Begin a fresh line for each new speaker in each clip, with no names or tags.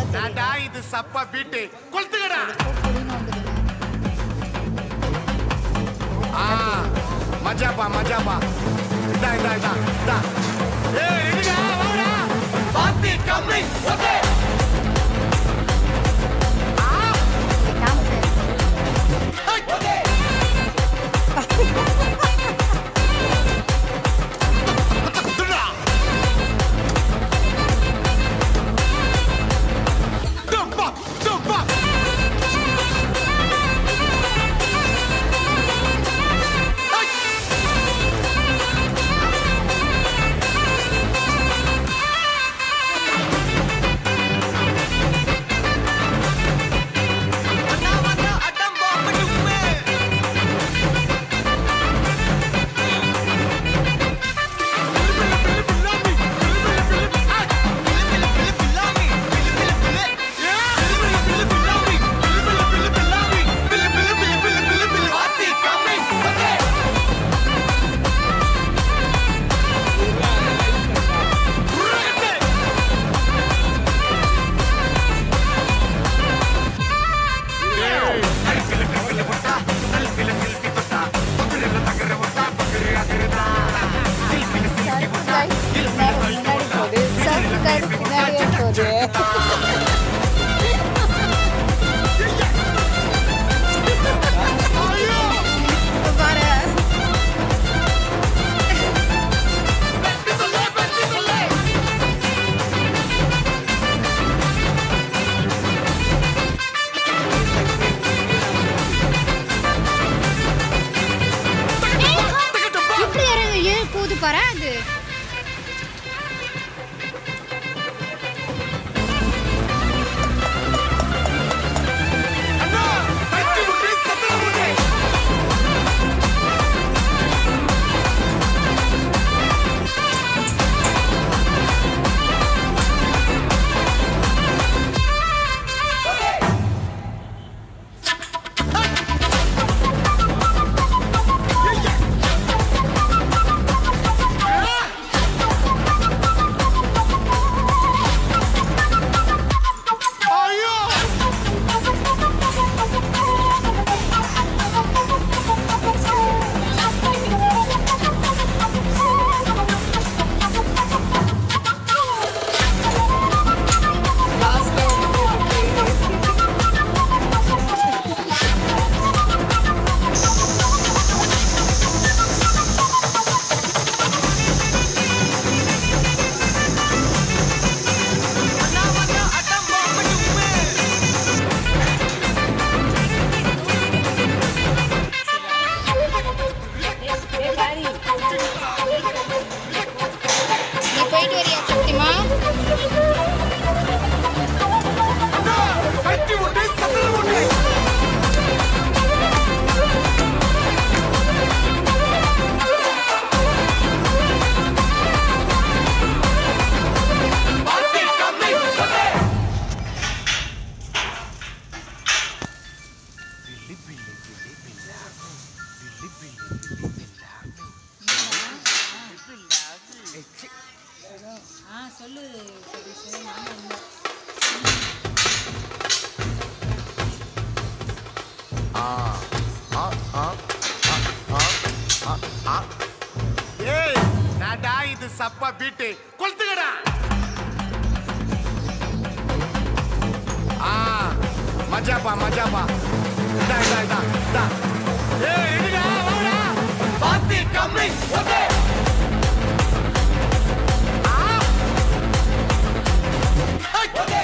டாடா இது சப்பா பீட்டு கொளுத்துக்கடா
புளின்னு வந்துடுது
ஆ மஜாப்பா மஜாப்பா இதா இதா இதா இதா ஏய் ரெடிடா வாடா பாத்தி கம்மி ஓகே
கேம்ப்
ஓகே துடா டப்பா டப்பா
சர்ஃப் கைடு முன்னாடி போகுது சர்ஃப் கைடு பின்னாடியே போகுது இப்ப பாரு இப்படி இறங்கு ஏன் கூது பாரு அது நீ போயிட்டு வரியா சத்தியமா
ஆ சொல்லு சதீஷ் நானும் இல்லை
ஏய் டாடா இது சப்பா பீட்டு கொளுத்துக்கடா ஆ மஜாப்பா மஜாப்பா இதா இதா இதா இதா ஏய் ரெடிடா வாடா பாத்தி கம்மி ஓகே ஓகே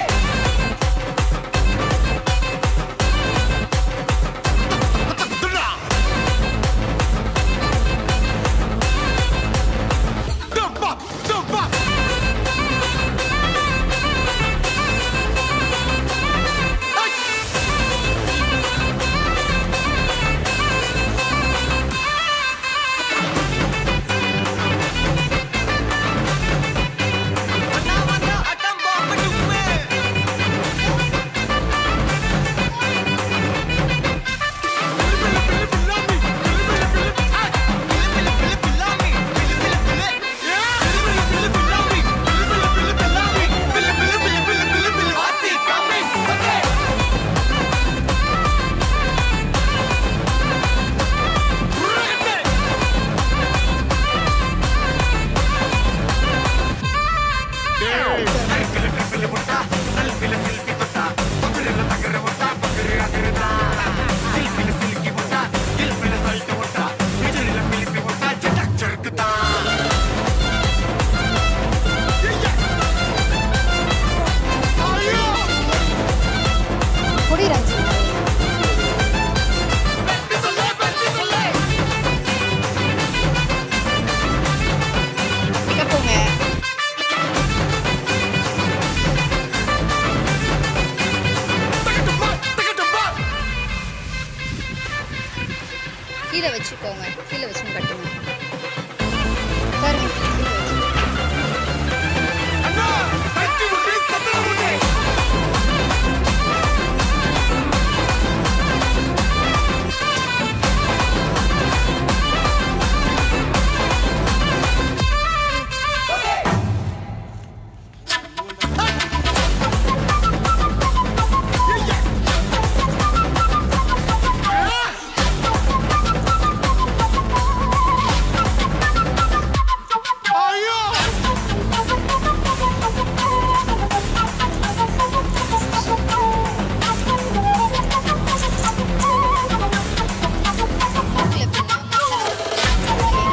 துடா டப்பா டப்பா
கீழே வச்சுக்கோங்க கீழே வச்சு கட்டுங்க உட்காருங்க கீழே வச்சு.
அண்ணா தட்டி விட்டு சத்தம் விட்டு ஐயோ
மூக்குல பின்ன மசாலா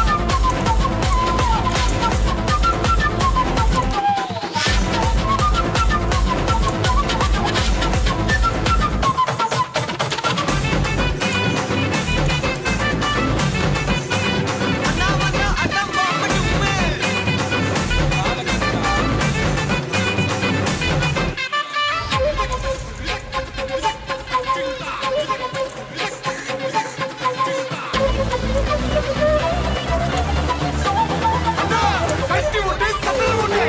அண்ணா தட்டி விட்டு சத்தம் விட்டு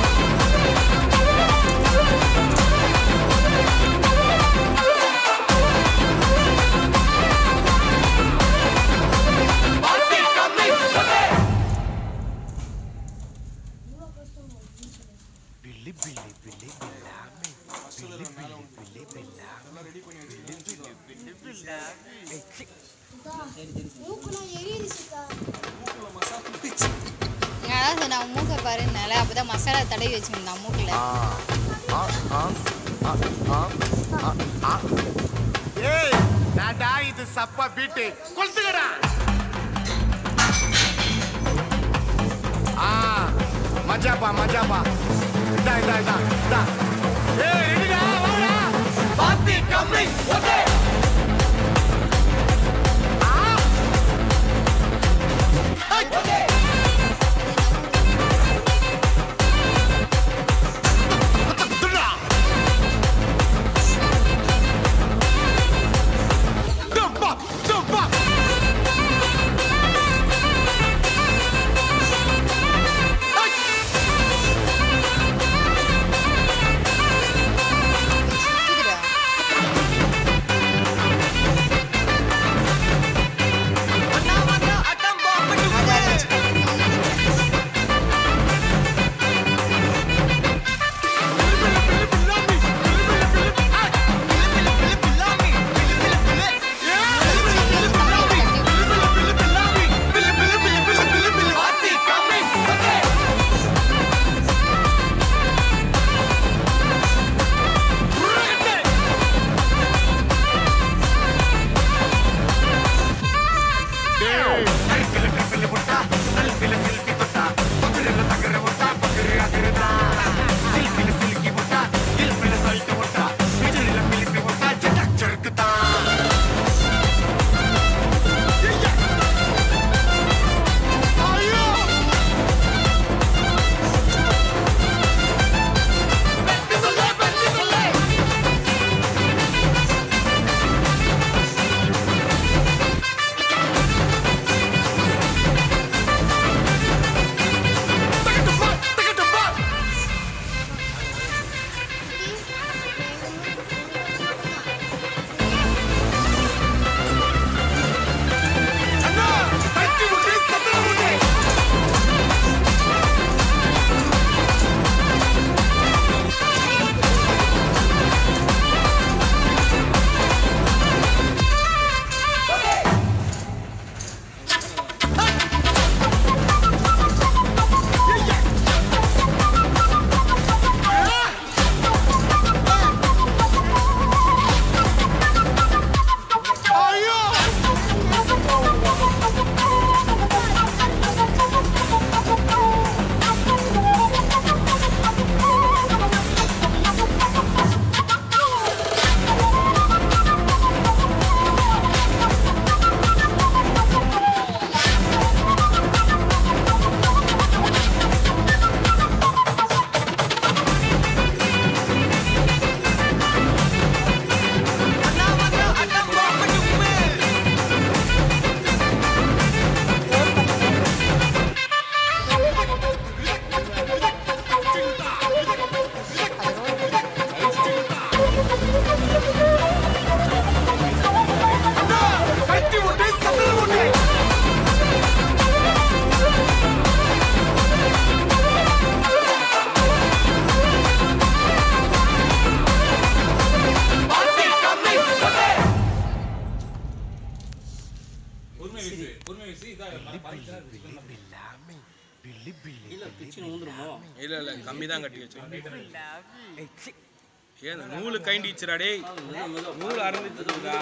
பில்லி பில்லி பில்லி பில்லாமே பில்லி பில்லி பில்லி பில்லாமே பில்லி பில்லி பில்லி பில்லாமே ஏய், சி.
நான் அதான் சொன்னேன் அவன் மூக்கை பாருன்னால அப்பதான் மசாலா தடவி வச்சுருந்தான் மூக்குல
ஆ, ஆ, ஆ, ஆ, ஆ, ஆ, ஆ. ஏய் நாடா இது சப்பா பீட்டு கொளுத்துக்கடா ஆ மஜாப்பா மஜாப்பா இதா இதா இதா இதா ஏய் ரெடிடா வாடா பாத்தி கம்மி ஓகே ஆ ஓகே குத்துடா டப்பா டப்பா
சுத்துதுடா
பொறுமை வயசு பொறுமை வயசு இதாக பாதிச்சா
இல்ல பிச்சு ஊந்துருமோ
இல்ல இல்ல கம்மி தான் கட்டி வச்சோம் ஏன் இந்த நூலு கைண்டிச்சுடா டேய் நூல் அறந்துச்சுடா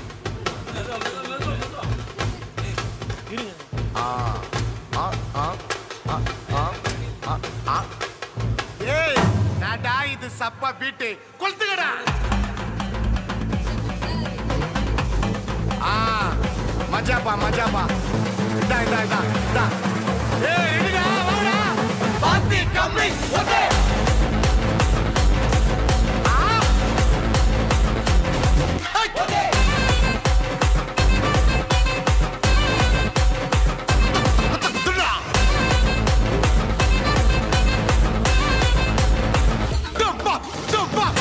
ஏய் டாடா இது சப்பா பீட்டு கொளுத்துக்கடா ஆ மஜாப்பா மஜாப்பா இதா இதா இதா இதா ஏய் ரெடிடா வாடா பாத்தி கம்மி okay Dump up! Dump up!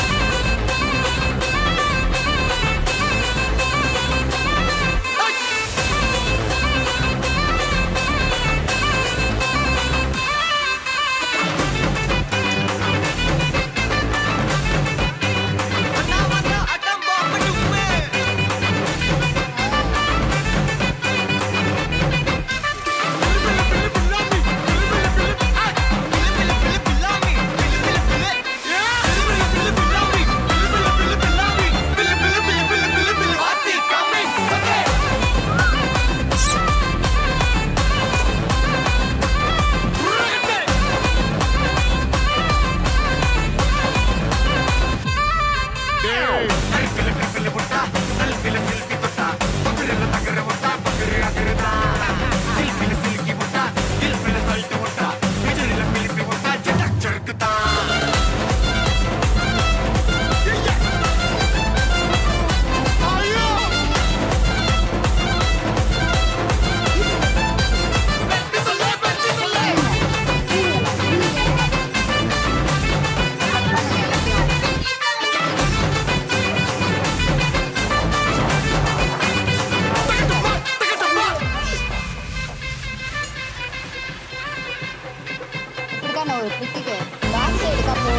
இப்படிதான் ஒரு கிரிக்கெட் பேக் சைடு தான் போ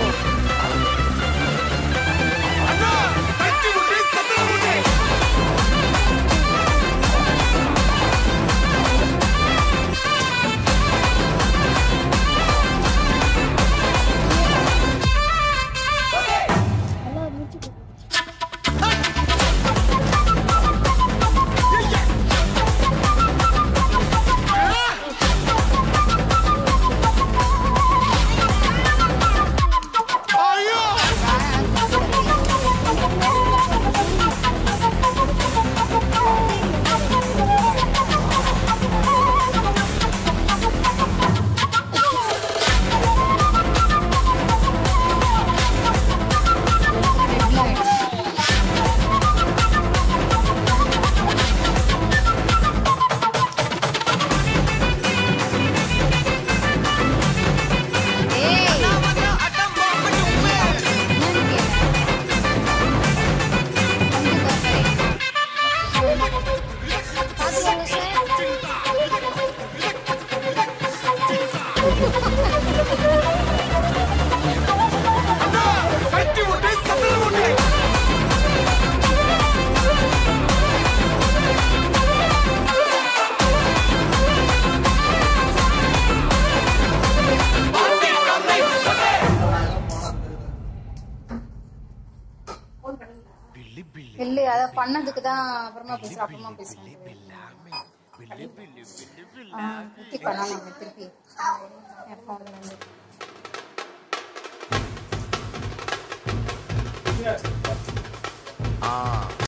இல்ல அத பண்ணதுக்கு தான் அப்புறமா பேசுறேன் அப்புறமா பேசுறேன் ஆ, திருப்பி பண்ணலாம் திருப்பி என் phone ல இருந்து.